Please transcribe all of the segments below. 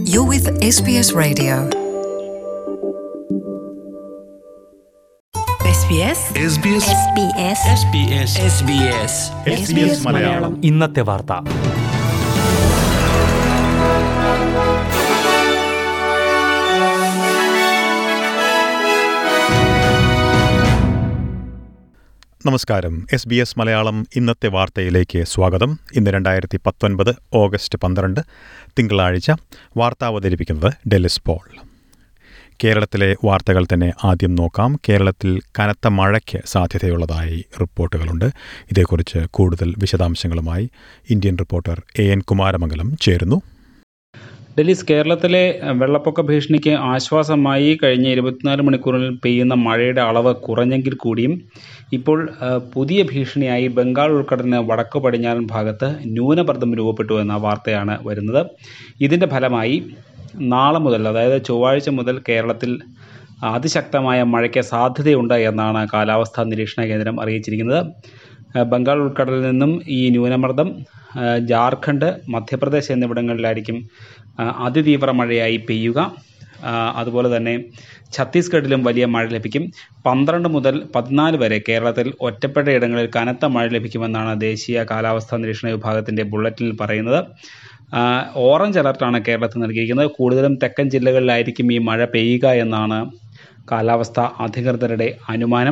You're with SBS Radio. SBS SBS SBS SBS SBS Malayalam ഇന്നത്തെ വാർത്ത നമസ്കാരം എസ് ബി എസ് മലയാളം ഇന്നത്തെ വാർത്തയിലേക്ക് സ്വാഗതം ഇന്ന് രണ്ടായിരത്തി പത്തൊൻപത് ഓഗസ്റ്റ് പന്ത്രണ്ട് തിങ്കളാഴ്ച വാർത്ത അവതരിപ്പിക്കുന്നത് ഡെലിസ് പോൾ കേരളത്തിലെ വാർത്തകൾ തന്നെ ആദ്യം നോക്കാം കേരളത്തിൽ കനത്ത മഴയ്ക്ക് സാധ്യതയുള്ളതായി റിപ്പോർട്ടുകളുണ്ട് ഇതേക്കുറിച്ച് കൂടുതൽ വിശദാംശങ്ങളുമായി Indian reporter A N Kumaramangalam ചേരുന്നു ഡൽഹിസ് കേരളത്തിലെ അഹ്, വെള്ളപ്പൊക്ക ഭീഷണിക്ക് ആശ്വാസമായി കഴിഞ്ഞ ഇരുപത്തിനാല് മണിക്കൂറിൽ പെയ്യുന്ന മഴയുടെ അളവ് കുറഞ്ഞെങ്കിൽ കൂടിയും ഇപ്പോൾ അഹ്, പുതിയ ഭീഷണിയായി ബംഗാൾ ഉൾക്കടലിന് വടക്കു പടിഞ്ഞാറൻ ഭാഗത്ത് ന്യൂനമർദ്ദം രൂപപ്പെട്ടു എന്ന വാർത്തയാണ് വരുന്നത് ഇതിൻ്റെ ഫലമായി നാളെ മുതൽ അതായത് ചൊവ്വാഴ്ച മുതൽ കേരളത്തിൽ അതിശക്തമായ മഴയ്ക്ക് സാധ്യതയുണ്ട് എന്നാണ് കാലാവസ്ഥാ നിരീക്ഷണ കേന്ദ്രം അറിയിച്ചിരിക്കുന്നത് അഹ്, ബംഗാൾ ഉൾക്കടലിൽ നിന്നും ഈ ന്യൂനമർദ്ദം അഹ്, ജാർഖണ്ഡ് മധ്യപ്രദേശ് എന്നിവിടങ്ങളിലായിരിക്കും അഹ്, അതിതീവ്ര മഴയായി പെയ്യുക അഹ്, അതുപോലെ തന്നെ ഛത്തീസ്ഗഡിലും വലിയ മഴ ലഭിക്കും പന്ത്രണ്ട് മുതൽ പതിനാല് വരെ കേരളത്തിൽ ഒറ്റപ്പെട്ട ഇടങ്ങളിൽ കനത്ത മഴ ലഭിക്കുമെന്നാണ് ദേശീയ കാലാവസ്ഥാ നിരീക്ഷണ വിഭാഗത്തിൻ്റെ ബുള്ളറ്റിനിൽ പറയുന്നത് ആഹ്, ഓറഞ്ച് അലർട്ടാണ് കേരളത്തിൽ നൽകിയിരിക്കുന്നത് കൂടുതലും തെക്കൻ ജില്ലകളിലായിരിക്കും ഈ മഴ പെയ്യുക എന്നാണ് കാലാവസ്ഥാ അധികൃതരുടെ അനുമാനം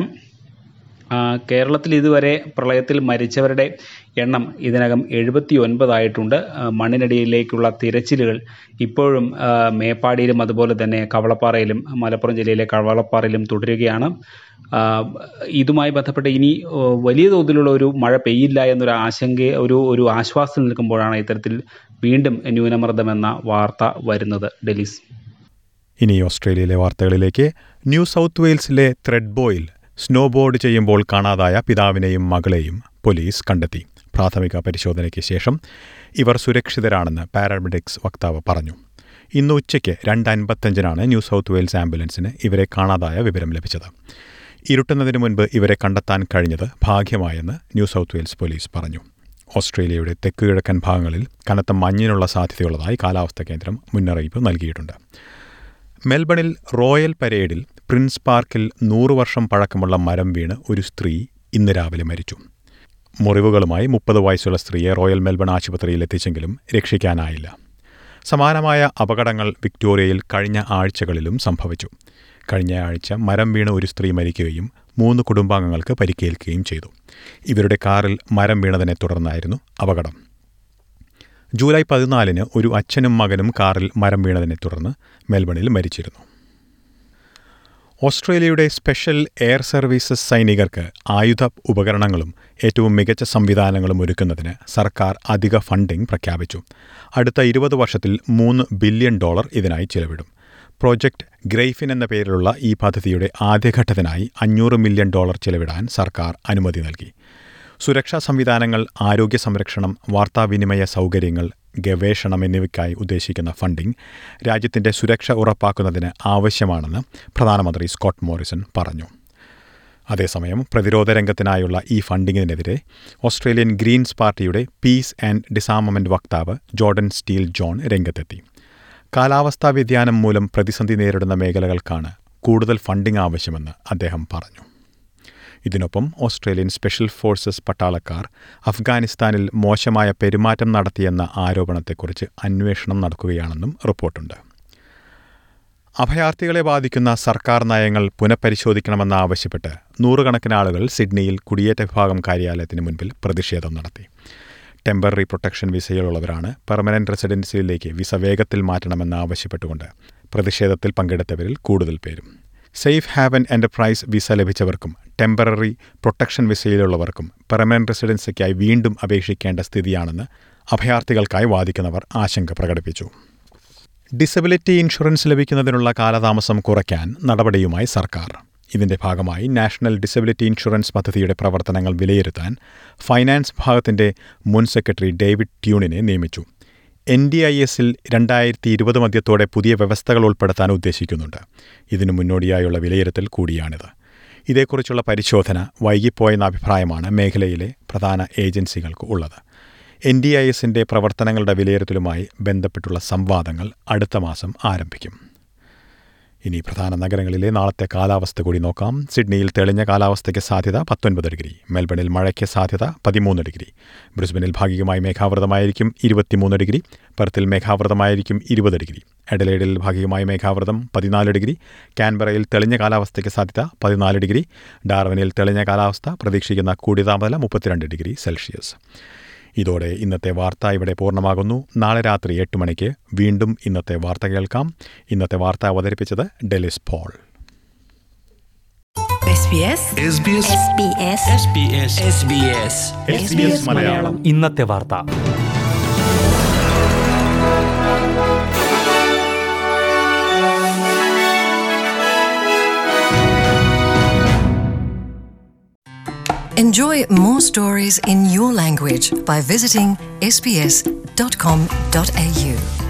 ആ, കേരളത്തിൽ ഇതുവരെ പ്രളയത്തിൽ മരിച്ചവരുടെ എണ്ണം ഇതിനകം എഴുപത്തി ഒൻപതായിട്ടുണ്ട് ആ, മണ്ണിനടിയിലേക്കുള്ള തിരച്ചിലുകൾ ഇപ്പോഴും ആ, മേപ്പാടിയിലും അതുപോലെ തന്നെ കവളപ്പാറയിലും മലപ്പുറം ജില്ലയിലെ കവളപ്പാറയിലും തുടരുകയാണ് ആ, ഇതുമായി ബന്ധപ്പെട്ട് ഇനി ഓ, വലിയ തോതിലുള്ള ഒരു മഴ പെയ്യില്ല എന്നൊരു ആശങ്ക ഒരു ഒരു ആശ്വാസം നിൽക്കുമ്പോഴാണ് ഇത്തരത്തിൽ വീണ്ടും ന്യൂനമർദ്ദം എന്ന വാർത്ത വരുന്നത് ഡെലിസ് ഇനി ഓസ്ട്രേലിയയിലെ വാർത്തകളിലേക്ക് ന്യൂ സൗത്ത് വെയിൽസിലെ ത്രെഡ് ബോയിൽ സ്നോബോർഡ് ചെയ്യുമ്പോൾ കാണാതായ പിതാവിനെയും മകളെയും പോലീസ് കണ്ടെത്തി പ്രാഥമിക പരിശോധനയ്ക്ക് ശേഷം ഇവർ സുരക്ഷിതരാണെന്ന് പാരാമെഡിക്സ് വക്താവ് പറഞ്ഞു ഇന്ന് ഉച്ചയ്ക്ക് രണ്ട് അൻപത്തഞ്ചിനാണ് ന്യൂ സൗത്ത് വെയിൽസ് ആംബുലൻസിന് ഇവരെ കാണാതായ വിവരം ലഭിച്ചത് ഇരുട്ടുന്നതിന് മുൻപ് ഇവരെ കണ്ടെത്താൻ കഴിഞ്ഞത് ഭാഗ്യമായെന്ന് ന്യൂ സൗത്ത് വെയിൽസ് പോലീസ് പറഞ്ഞു ഓസ്ട്രേലിയയുടെ തെക്ക് കിഴക്കൻ ഭാഗങ്ങളിൽ കനത്ത മഞ്ഞിനുള്ള സാധ്യതയുള്ളതായി കാലാവസ്ഥാ കേന്ദ്രം മുന്നറിയിപ്പ് നൽകിയിട്ടുണ്ട് മെൽബണിൽ റോയൽ പരേഡിൽ പ്രിൻസ് പാർക്കിൽ നൂറു വർഷം പഴക്കമുള്ള മരം വീണ് ഒരു സ്ത്രീ ഇന്ന് രാവിലെ മരിച്ചു മുറിവുകളുമായി മുപ്പത് വയസ്സുള്ള സ്ത്രീയെ റോയൽ മെൽബൺ ആശുപത്രിയിൽ എത്തിച്ചെങ്കിലും രക്ഷിക്കാനായില്ല സമാനമായ അപകടങ്ങൾ വിക്ടോറിയയിൽ കഴിഞ്ഞ ആഴ്ചകളിലും സംഭവിച്ചു കഴിഞ്ഞ ആഴ്ച മരം വീണ് ഒരു സ്ത്രീ മരിക്കുകയും മൂന്ന് കുടുംബാംഗങ്ങൾക്ക് പരിക്കേൽക്കുകയും ചെയ്തു ഇവരുടെ കാറിൽ മരം വീണതിനെ തുടർന്നായിരുന്നു അപകടം ജൂലൈ പതിനാലിന് ഒരു അച്ഛനും മകനും കാറിൽ മരം വീണതിനെ തുടർന്ന് മെൽബണിൽ മരിച്ചിരുന്നു ഓസ്ട്രേലിയയുടെ സ്പെഷ്യൽ എയർ സർവീസസ് സൈനികർക്ക് ആയുധ ഉപകരണങ്ങളും ഏറ്റവും മികച്ച സംവിധാനങ്ങളും ഒരുക്കുന്നതിന് സർക്കാർ അധിക ഫണ്ടിംഗ് പ്രഖ്യാപിച്ചു അടുത്ത ഇരുപത് വർഷത്തിൽ മൂന്ന് ബില്യൺ ഡോളർ ഇതിനായി ചിലവിടും പ്രോജക്റ്റ് ഗ്രേഫിൻ എന്ന പേരിലുള്ള ഈ പദ്ധതിയുടെ ആദ്യഘട്ടത്തിനായി അഞ്ഞൂറ് മില്യൺ ഡോളർ ചിലവിടാൻ സർക്കാർ അനുമതി നൽകി സുരക്ഷാ സംവിധാനങ്ങൾ ആരോഗ്യ സംരക്ഷണം വാർത്താവിനിമയ സൗകര്യങ്ങൾ ഗവേഷണം എന്നിവയ്ക്കായി ഉദ്ദേശിക്കുന്ന ഫണ്ടിംഗ് രാജ്യത്തിന്റെ സുരക്ഷ ഉറപ്പാക്കുന്നതിന് ആവശ്യമാണെന്ന് പ്രധാനമന്ത്രി സ്കോട്ട് മോറിസൺ പറഞ്ഞു അതേസമയം പ്രതിരോധ രംഗത്തിനായുള്ള ഈ ഫണ്ടിങ്ങിനെതിരെ ഓസ്ട്രേലിയൻ ഗ്രീൻസ് പാർട്ടിയുടെ പീസ് ആൻഡ് ഡിസാമമെന്റ് വക്താവ് ജോർഡൻ സ്റ്റീൽ ജോൺ രംഗത്തെത്തി കാലാവസ്ഥാ വ്യതിയാനം മൂലം പ്രതിസന്ധി നേരിടുന്ന മേഖലകൾക്കാണ് കൂടുതൽ ഫണ്ടിംഗ് ആവശ്യമെന്ന് അദ്ദേഹം പറഞ്ഞു ഇതിനൊപ്പം ഓസ്ട്രേലിയൻ സ്പെഷ്യൽ ഫോഴ്സസ് പട്ടാളക്കാർ അഫ്ഗാനിസ്ഥാനിൽ മോശമായ പെരുമാറ്റം നടത്തിയെന്ന ആരോപണത്തെക്കുറിച്ച് അന്വേഷണം നടക്കുകയാണെന്നും റിപ്പോർട്ടുണ്ട് അഭയാർത്ഥികളെ ബാധിക്കുന്ന സർക്കാർ നയങ്ങൾ പുനഃപരിശോധിക്കണമെന്നാവശ്യപ്പെട്ട് നൂറുകണക്കിന് ആളുകൾ സിഡ്നിയിൽ കുടിയേറ്റ വിഭാഗം കാര്യാലയത്തിന് മുൻപിൽ പ്രതിഷേധം നടത്തി ടെമ്പററി പ്രൊട്ടക്ഷൻ വിസയിലുള്ളവരാണ് പെർമനന്റ് റെസിഡൻസിയിലേക്ക് വിസ വേഗത്തിൽ മാറ്റണമെന്നാവശ്യപ്പെട്ടുകൊണ്ട് പ്രതിഷേധത്തിൽ പങ്കെടുത്തവരിൽ കൂടുതൽ പേരും സേഫ് ഹാവൻ എന്റർപ്രൈസ് വിസ ലഭിച്ചവർക്കും ടെമ്പററി പ്രൊട്ടക്ഷൻ വിസയിലുള്ളവർക്കും പെർമനന്റ് റെസിഡൻസിക്കായി വീണ്ടും അപേക്ഷിക്കേണ്ട സ്ഥിതിയാണെന്ന് അഭയാർത്ഥികൾക്കായി വാദിക്കുന്നവർ ആശങ്ക പ്രകടിപ്പിച്ചു ഡിസബിലിറ്റി ഇൻഷുറൻസ് ലഭിക്കുന്നതിനുള്ള കാലതാമസം കുറയ്ക്കാൻ നടപടിയുമായി സർക്കാർ ഇതിന്റെ ഭാഗമായി നാഷണൽ ഡിസബിലിറ്റി ഇൻഷുറൻസ് പദ്ധതിയുടെ പ്രവർത്തനങ്ങൾ വിലയിരുത്താൻ ഫൈനാൻസ് വിഭാഗത്തിന്റെ മുൻ സെക്രട്ടറി ഡേവിഡ് ട്യൂണിനെ നിയമിച്ചു എൻ ഡി ഐ എസിൽ രണ്ടായിരത്തി ഇരുപത് മധ്യത്തോടെ പുതിയ വ്യവസ്ഥകൾ ഉൾപ്പെടുത്താൻ ഉദ്ദേശിക്കുന്നുണ്ട് ഇതിനു മുന്നോടിയായുള്ള വിലയിരുത്തൽ കൂടിയാണിത് ഇതേക്കുറിച്ചുള്ള പരിശോധന വൈകിപ്പോയെന്ന അഭിപ്രായമാണ് മേഖലയിലെ പ്രധാന ഏജൻസികൾക്ക് ഉള്ളത് എൻ ഡി ഐ എസിൻ്റെ പ്രവർത്തനങ്ങളുടെ വിലയിരുത്തലുമായി ബന്ധപ്പെട്ടുള്ള സംവാദങ്ങൾ അടുത്ത മാസം ആരംഭിക്കും ഇനി പ്രധാന നഗരങ്ങളിലെ നാളത്തെ കാലാവസ്ഥ കൂടി നോക്കാം സിഡ്നിയിൽ തെളിഞ്ഞ കാലാവസ്ഥയ്ക്ക് സാധ്യത പത്തൊൻപത് ഡിഗ്രി മെൽബണിൽ മഴയ്ക്ക് സാധ്യത പതിമൂന്ന് ഡിഗ്രി ബ്രിസ്ബനിൽ ഭാഗികമായി മേഘാവൃതമായിരിക്കും ഇരുപത്തിമൂന്ന് ഡിഗ്രി പെർത്തിൽ മേഘാവൃതമായിരിക്കും ഇരുപത് ഡിഗ്രി എഡലേഡിൽ ഭാഗികമായി മേഘാവൃതം പതിനാല് ഡിഗ്രി കാൻബറയിൽ തെളിഞ്ഞ കാലാവസ്ഥയ്ക്ക് സാധ്യത പതിനാല് ഡിഗ്രി ഡാർവനിൽ തെളിഞ്ഞ കാലാവസ്ഥ പ്രതീക്ഷിക്കുന്ന കൂടിയ താപനില മുപ്പത്തിരണ്ട് ഡിഗ്രി സെൽഷ്യസ് ഇതോടെ ഇന്നത്തെ വാർത്ത ഇവിടെ പൂർണ്ണമാകുന്നു നാളെ രാത്രി എട്ട് മണിക്ക് വീണ്ടും ഇന്നത്തെ വാർത്ത കേൾക്കാം ഇന്നത്തെ വാർത്ത അവതരിപ്പിച്ചത് Delys Paul SBS SBS SBS SBS SBS SBS Malayalam ഇന്നത്തെ വാർത്ത Enjoy more stories in your language by visiting sbs.com.au.